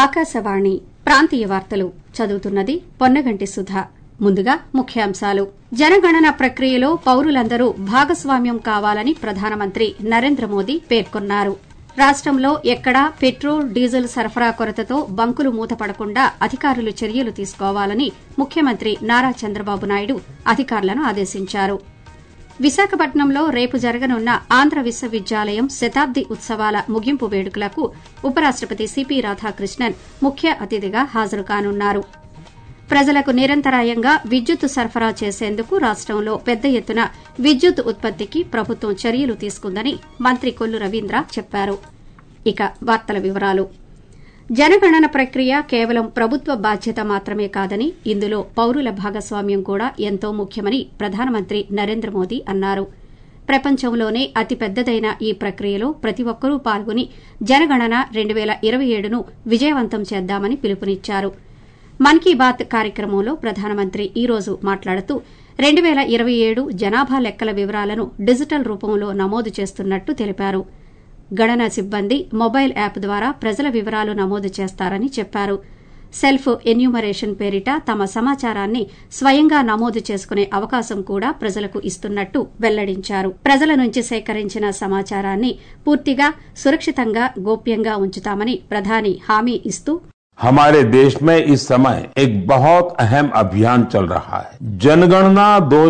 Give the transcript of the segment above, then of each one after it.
ఆకాశవాణి ప్రాంతీయ వార్తలు చదువుతున్నది పొన్నగంటి సుధ ముందుగా ముఖ్యాంశాలు జనగణన ప్రక్రియలో పౌరులందరూ భాగస్వామ్యం కావాలని ప్రధానమంత్రి నరేంద్ర మోదీ పేర్కొన్నారు రాష్టంలో ఎక్కడా పెట్రోల్ డీజిల్ సరఫరా కొరతతో బంకులు మూతపడకుండా అధికారులు చర్యలు తీసుకోవాలని ముఖ్యమంత్రి నారా చంద్రబాబు నాయుడు అధికారులను ఆదేశించారు విశాఖపట్నంలో రేపు జరగనున్న ఆంధ్ర విశ్వవిద్యాలయం శతాబ్ది ఉత్సవాల ముగింపు వేడుకలకు ఉపరాష్టపతి సిపి రాధాకృష్ణన్ ముఖ్య అతిథిగా హాజరు కానున్నారు ప్రజలకు నిరంతరాయంగా విద్యుత్ సరఫరా చేసేందుకు రాష్టంలో పెద్ద ఎత్తున విద్యుత్ ఉత్పత్తికి ప్రభుత్వం చర్యలు తీసుకుందని మంత్రి కొల్లు రవీంద్ర చెప్పారు ఇక వార్తల వివరాలు జనగణన ప్రక్రియ కేవలం ప్రభుత్వ బాధ్యత మాత్రమే కాదని ఇందులో పౌరుల భాగస్వామ్యం కూడా ఎంతో ముఖ్యమని ప్రధానమంత్రి నరేంద్ర మోదీ అన్నారు ప్రపంచంలోనే అతిపెద్దదైన ఈ ప్రక్రియలో ప్రతి ఒక్కరూ పాల్గొని జనగణన రెండు పేల ఇరవై ఏడును విజయవంతం చేద్దామని పిలుపునిచ్చారు మన్ కీ బాత్ కార్యక్రమంలో ప్రధానమంత్రి ఈ రోజు మాట్లాడుతూ రెండు పేల ఇరవై ఏడు జనాభా లెక్కల వివరాలను డిజిటల్ రూపంలో నమోదు చేస్తున్నట్టు తెలిపారు గణన సిబ్బంది మొబైల్ యాప్ ద్వారా ప్రజల వివరాలు నమోదు చేస్తారని చెప్పారు సెల్ఫ్ ఎన్యూమరేషన్ పేరిట తమ సమాచారాన్ని స్వయంగా నమోదు చేసుకునే అవకాశం కూడా ప్రజలకు ఇస్తున్నట్టు వెల్లడించారు ప్రజల నుంచి సేకరించిన సమాచారాన్ని పూర్తిగా సురక్షితంగా గోప్యంగా ఉంచుతామని ప్రధాని హామీ ఇస్తూ हमारे देश में इस समय एक बहुत अहम अभियान चल रहा है जनगणना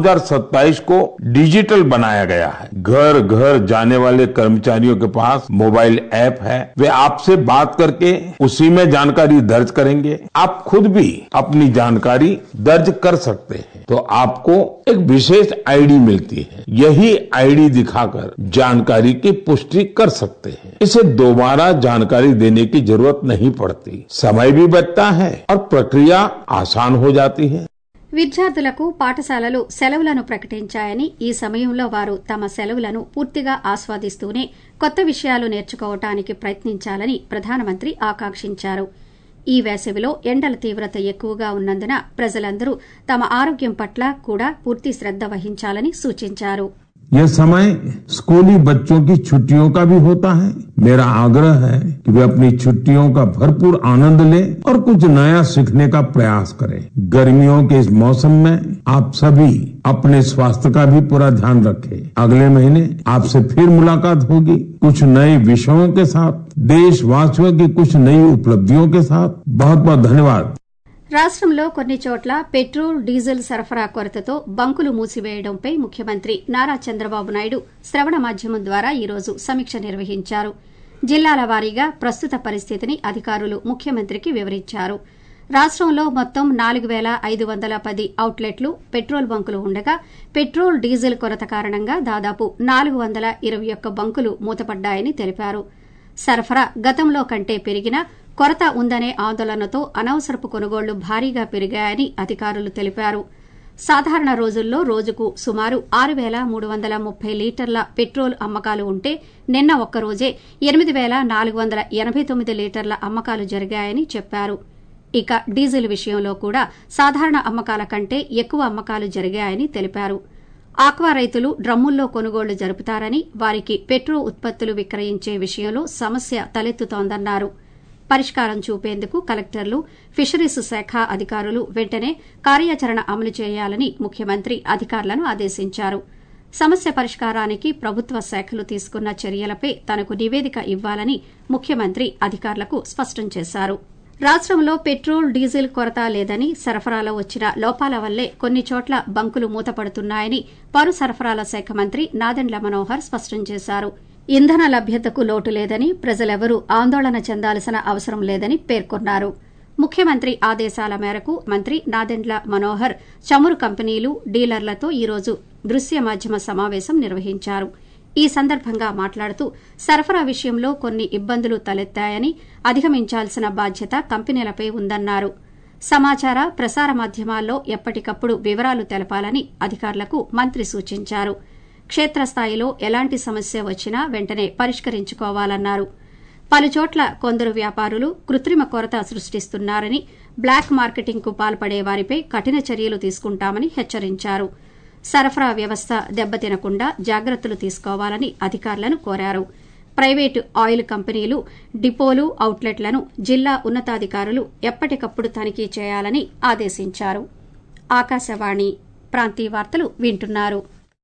2027 को डिजिटल बनाया गया है घर घर जाने वाले कर्मचारियों के पास मोबाइल ऐप है वे आपसे बात करके उसी में जानकारी दर्ज करेंगे आप खुद भी अपनी जानकारी दर्ज कर सकते हैं तो आपको एक विशेष आईडी मिलती है यही आईडी दिखाकर जानकारी की पुष्टि कर सकते हैं इसे दोबारा जानकारी देने की जरूरत नहीं पड़ती समय भी बचता है और प्रक्रिया आसान हो जाती है విద్యార్థులకు పాఠశాలలు సెలవులను ప్రకటించాయని ఈ సమయంలో వారు తమ సెలవులను పూర్తిగా ఆస్వాదిస్తూనే కొత్త విషయాలు నేర్చుకోవటానికి ప్రయత్నించాలని ప్రధానమంత్రి ఆకాంక్షించారు ఈ వేసవిలో ఎండల తీవ్రత ఎక్కువగా ఉన్నందున ప్రజలందరూ తమ ఆరోగ్యం పట్ల కూడా పూర్తి శ్రద్ద వహించాలని సూచించారు यह समय स्कूली बच्चों की छुट्टियों का भी होता है मेरा आग्रह है कि वे अपनी छुट्टियों का भरपूर आनंद लें और कुछ नया सीखने का प्रयास करें गर्मियों के इस मौसम में आप सभी अपने स्वास्थ्य का भी पूरा ध्यान रखें अगले महीने आपसे फिर मुलाकात होगी कुछ नए विषयों के साथ देशवासियों की कुछ नई उपलब्धियों के साथ बहुत बहुत धन्यवाद రాష్టంలో కొన్ని చోట్ల పెట్రోల్ డీజిల్ సరఫరా కొరతతో బంకులు మూసివేయడంపై ముఖ్యమంత్రి నారా చంద్రబాబు నాయుడు శ్రవణ మాధ్యమం ద్వారా ఈ రోజు సమీక్ష నిర్వహించారు జిల్లాల వారీగా ప్రస్తుత పరిస్థితిని అధికారులు ముఖ్యమంత్రికి వివరించారు రాష్టంలో మొత్తం నాలుగు పేల ఐదు వందల పది అవుట్లెట్లు పెట్రోల్ బంకులు ఉండగా పెట్రోల్ డీజిల్ కొరత కారణంగా దాదాపు నాలుగు వందల ఇరవై ఒక్క బంకులు మూతపడ్డాయని తెలిపారు సరఫరా గతంలో కంటే పెరిగినా కొరత ఉందనే ఆందోళనతో అనవసరపు కొనుగోళ్లు భారీగా పెరిగాయని అధికారులు తెలిపారు సాధారణ రోజుల్లో రోజుకు సుమారు ఆరు పేల మూడు వందల ముప్పై లీటర్ల పెట్రోల్ అమ్మకాలు ఉంటే నిన్న ఒక్కరోజే ఎనిమిది పేల నాలుగు వందల ఎనబై తొమ్మిది లీటర్ల అమ్మకాలు జరిగాయని చెప్పారు ఇక డీజిల్ విషయంలో కూడా సాధారణ అమ్మకాల కంటే ఎక్కువ అమ్మకాలు జరిగాయని తెలిపారు ఆక్వా రైతులు డ్రమ్ముల్లో కొనుగోళ్లు జరుపుతారని వారికి పెట్రోల్ ఉత్పత్తులు విక్రయించే విషయంలో సమస్య తలెత్తుతోందన్నారు పరిష్కారం చూపేందుకు కలెక్టర్లు ఫిషరీస్ శాఖ అధికారులు వెంటనే కార్యాచరణ అమలు చేయాలని ముఖ్యమంత్రి అధికారులను ఆదేశించారు సమస్య పరిష్కారానికి ప్రభుత్వ శాఖలు తీసుకున్న చర్యలపై తనకు నివేదిక ఇవ్వాలని ముఖ్యమంత్రి అధికారులకు స్పష్టం చేశారు రాష్టంలో పెట్రోల్ డీజిల్ కొరత లేదని సరఫరాలో వచ్చిన లోపాల వల్లే కొన్ని చోట్ల బంకులు మూతపడుతున్నాయని పౌర సరఫరాల శాఖ మంత్రి నాదెండ్ల మనోహర్ స్పష్టం చేశారు ఇంధన లభ్యతకు లోటు లేదని ప్రజలెవరూ ఆందోళన చెందాల్సిన అవసరం లేదని పేర్కొన్నారు ముఖ్యమంత్రి ఆదేశాల మేరకు మంత్రి నాదెండ్ల మనోహర్ చమురు కంపెనీలు డీలర్లతో ఈరోజు దృశ్య మాధ్యమ సమావేశం నిర్వహించారు ఈ సందర్భంగా మాట్లాడుతూ సరఫరా విషయంలో కొన్ని ఇబ్బందులు తలెత్తాయని అధిగమించాల్సిన బాధ్యత కంపెనీలపై ఉందన్నారు సమాచార ప్రసార మాధ్యమాల్లో ఎప్పటికప్పుడు వివరాలు తెలపాలని అధికారులకు మంత్రి సూచించారు క్షేత్రస్థాయిలో ఎలాంటి సమస్య వచ్చినా వెంటనే పరిష్కరించుకోవాలన్నారు పలుచోట్ల కొందరు వ్యాపారులు కృత్రిమ కొరత సృష్టిస్తున్నారని బ్లాక్ మార్కెటింగ్కు పాల్పడే వారిపై కఠిన చర్యలు తీసుకుంటామని హెచ్చరించారు సరఫరా వ్యవస్థ దెబ్బతినకుండా జాగ్రత్తలు తీసుకోవాలని అధికారులను కోరారు ప్రైవేటు ఆయిల్ కంపెనీలు డిపోలు అవుట్లెట్లను జిల్లా ఉన్నతాధికారులు ఎప్పటికప్పుడు తనిఖీ చేయాలని ఆదేశించారు ఆకాశవాణి ప్రాంతీయ వార్తలు వింటున్నారు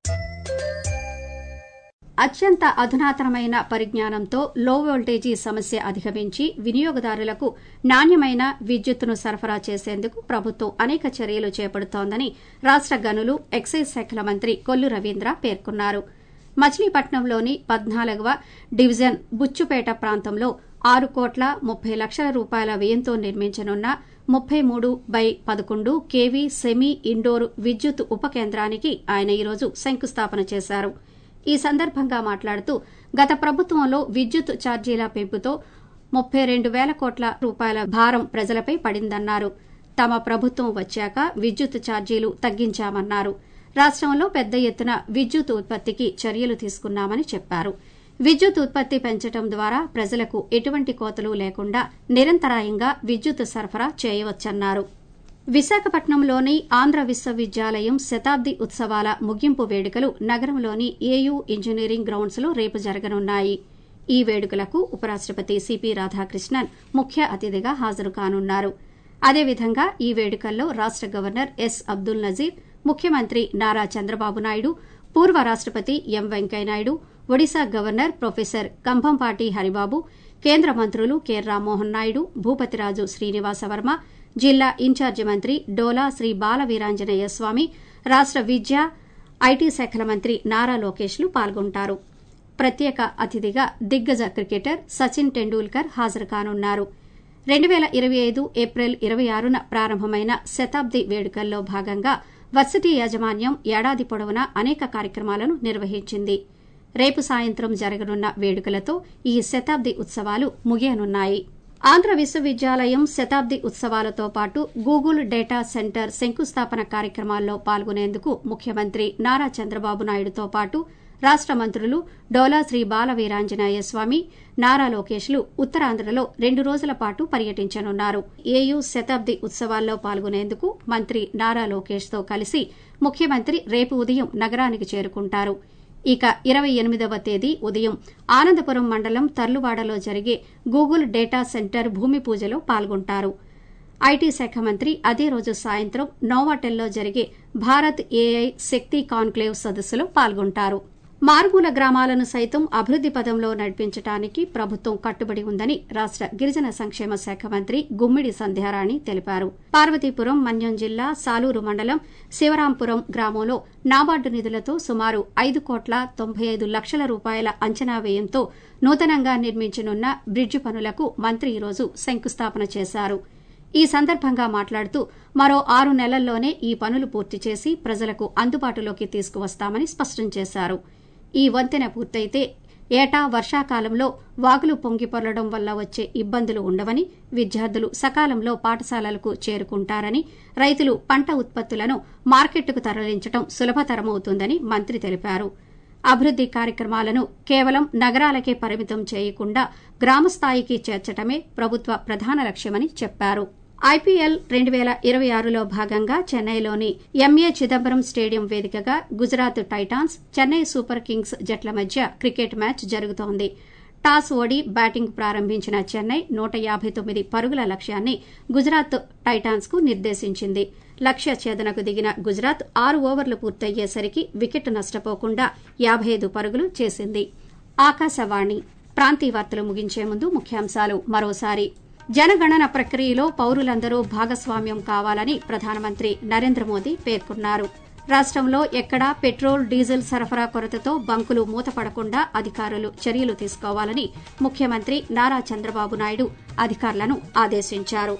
అత్యంత అధునాతనమైన పరిజ్ఞానంతో లో వోల్టేజీ సమస్య అధిగమించి వినియోగదారులకు నాణ్యమైన విద్యుత్తును సరఫరా చేసేందుకు ప్రభుత్వం అనేక చర్యలు చేపడుతోందని రాష్ట గనులు ఎక్సైజ్ శాఖల మంత్రి కొల్లు రవీంద్ర పేర్కొన్నారు మచిలీపట్నంలోని పద్నాలుగవ డివిజన్ బుచ్చుపేట ప్రాంతంలో ఆరు కోట్ల ముప్పై లక్షల రూపాయల వ్యయంతో నిర్మించనున్న ముప్పై మూడు బై పదకొండు కేవీ సెమీ ఇండోర్ విద్యుత్ ఉప కేంద్రానికి ఆయన ఈరోజు శంకుస్థాపన చేశారు ఈ సందర్భంగా మాట్లాడుతూ గత ప్రభుత్వంలో విద్యుత్ ఛార్జీల పెంపుతో ముప్పై రెండు వేల కోట్ల రూపాయల భారం ప్రజలపై పడిందన్నారు తమ ప్రభుత్వం వచ్చాక విద్యుత్ ఛార్జీలు తగ్గించామన్నారు రాష్టంలో పెద్ద ఎత్తున విద్యుత్ ఉత్పత్తికి చర్యలు తీసుకున్నామని చెప్పారు విద్యుత్ ఉత్పత్తి పెంచడం ద్వారా ప్రజలకు ఎటువంటి కోతలు లేకుండా నిరంతరాయంగా విద్యుత్ సరఫరా చేయవచ్చన్నారు విశాఖపట్నంలోని ఆంధ్ర విశ్వవిద్యాలయం శతాబ్ది ఉత్సవాల ముగింపు వేడుకలు నగరంలోని ఏయూ ఇంజనీరింగ్ గ్రౌండ్స్ లో రేపు జరగనున్నాయి ఈ వేడుకలకు ఉపరాష్టపతి సిపి రాధాకృష్ణన్ ముఖ్య అతిథిగా హాజరు కానున్నారు అదేవిధంగా ఈ వేడుకల్లో రాష్ట గవర్నర్ ఎస్ అబ్దుల్ నజీర్ ముఖ్యమంత్రి నారా చంద్రబాబు నాయుడు పూర్వ రాష్టపతి ఎం వెంకయ్యనాయుడు ఒడిశా గవర్నర్ ప్రొఫెసర్ కంభంపాటి హరిబాబు కేంద్ర మంత్రులు కె రామ్మోహన్ నాయుడు భూపతిరాజు శ్రీనివాసవర్మ జిల్లా ఇన్ఛార్జి మంత్రి డోలా శ్రీ బాల వీరాంజనేయ స్వామి రాష్ట విద్య ఐటీ శాఖల మంత్రి నారా లోకేష్లు పాల్గొంటారు ప్రత్యేక అతిథిగా దిగ్గజ క్రికెటర్ సచిన్ టెండూల్కర్ హాజరు కానున్నారు రెండు పేల ఇరవై ఐదు ఏప్రిల్ ఇరవై ఆరున ప్రారంభమైన శతాబ్ది వేడుకల్లో భాగంగా వర్సిటీ యాజమాన్యం ఏడాది పొడవునా అనేక కార్యక్రమాలను నిర్వహించింది రేపు సాయంత్రం జరగనున్న వేడుకలతో ఈ శతాబ్ది ఉత్సవాలు ముగియనున్నాయి ఆంధ్ర విశ్వవిద్యాలయం శతాబ్ది ఉత్సవాలతో పాటు గూగుల్ డేటా సెంటర్ శంకుస్థాపన కార్యక్రమాల్లో పాల్గొనేందుకు ముఖ్యమంత్రి నారా చంద్రబాబు నాయుడుతో పాటు రాష్ట మంత్రులు డోలా శ్రీ బాల వీరాంజనేయ స్వామి నారా లోకేష్లు ఉత్తరాంధ్రలో రెండు రోజుల పాటు పర్యటించనున్నారు ఏయూ శతాబ్ది ఉత్సవాల్లో పాల్గొనేందుకు మంత్రి నారా లోకేష్తో కలిసి ముఖ్యమంత్రి రేపు ఉదయం నగరానికి చేరుకుంటారు ఇక ఇరవై ఎనిమిదవ తేదీ ఉదయం ఆనందపురం మండలం తర్లువాడలో జరిగే గూగుల్ డేటా సెంటర్ భూమి పూజలో పాల్గొంటారు ఐటీ శాఖ మంత్రి అదే రోజు సాయంత్రం నోవాటెల్లో జరిగే భారత్ ఏఐ శక్తి కాన్క్లేవ్ సదస్సులో పాల్గొంటారు మారుమూల గ్రామాలను సైతం అభివృద్ది పదంలో నడిపించడానికి ప్రభుత్వం కట్టుబడి ఉందని రాష్ట గిరిజన సంక్షేమ శాఖ మంత్రి గుమ్మిడి సంధ్యారాణి తెలిపారు పార్వతీపురం మన్యం జిల్లా సాలూరు మండలం శివరాంపురం గ్రామంలో నాబార్డు నిధులతో సుమారు ఐదు కోట్ల తొంభై ఐదు లక్షల రూపాయల అంచనా వ్యయంతో నూతనంగా నిర్మించనున్న బ్రిడ్జి పనులకు మంత్రి ఈరోజు శంకుస్థాపన చేశారు ఈ సందర్భంగా మాట్లాడుతూ మరో ఆరు నెలల్లోనే ఈ పనులు పూర్తి చేసి ప్రజలకు అందుబాటులోకి తీసుకువస్తామని స్పష్టం చేశారు ఈ వంతెన పూర్తయితే ఏటా వర్షాకాలంలో వాగులు పొంగిపొర్లడం వల్ల వచ్చే ఇబ్బందులు ఉండవని విద్యార్థులు సకాలంలో పాఠశాలలకు చేరుకుంటారని రైతులు పంట ఉత్పత్తులను మార్కెట్కు తరలించడం సులభతరమవుతుందని మంత్రి తెలిపారు అభివృద్ది కార్యక్రమాలను కేవలం నగరాలకే పరిమితం చేయకుండా గ్రామస్థాయికి చేర్చడమే ప్రభుత్వ ప్రధాన లక్ష్యమని చెప్పారు ఐపీఎల్ రెండు పేల ఇరవై ఆరులో భాగంగా చెన్నైలోని ఎంఏ చిదంబరం స్టేడియం వేదికగా Gujarat titans Chennai super kings జట్ల మధ్య క్రికెట్ మ్యాచ్ జరుగుతోంది టాస్ ఓడి బ్యాటింగ్ ప్రారంభించిన చెన్నై నూట యాభై తొమ్మిది పరుగుల లక్ష్యాన్ని గుజరాత్ టైటాన్స్ కు నిర్దేశించింది లక్ష్య ఛేదనకు దిగిన గుజరాత్ ఆరు ఓవర్లు పూర్తయ్యేసరికి వికెట్ నష్టపోకుండా యాభై ఐదు పరుగులు చేసింది ఆకాశవాణి ప్రాంతీయ వార్తలు ముగించే ముందు ముఖ్యాంశాలు మరోసారి జనగణన ప్రక్రియలో పౌరులందరూ భాగస్వామ్యం కావాలని ప్రధానమంత్రి నరేంద్ర మోదీ పేర్కొన్నారు రాష్టంలో ఎక్కడా పెట్రోల్ డీజిల్ సరఫరా కొరతతో బంకులు మూతపడకుండా అధికారులు చర్యలు తీసుకోవాలని ముఖ్యమంత్రి నారా చంద్రబాబు నాయుడు అధికారులను ఆదేశించారు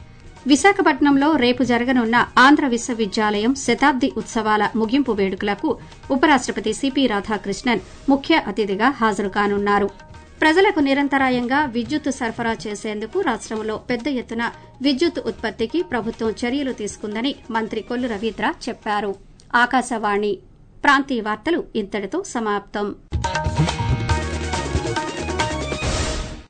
విశాఖపట్నంలో రేపు జరగనున్న ఆంధ్ర విశ్వవిద్యాలయం శతాబ్ది ఉత్సవాల ముగింపు వేడుకలకు ఉపరాష్టపతి సిపి రాధాకృష్ణన్ ముఖ్య అతిథిగా హాజరు కానున్నారు ప్రజలకు నిరంతరాయంగా విద్యుత్ సరఫరా చేసేందుకు రాష్టంలో పెద్ద ఎత్తున విద్యుత్ ఉత్పత్తికి ప్రభుత్వం చర్యలు తీసుకుందని మంత్రి కొల్లు రవీంద్ర చెప్పారు ఆకాశవాణి ప్రాంతీయ వార్తలు ఇంతటితో సమాప్తం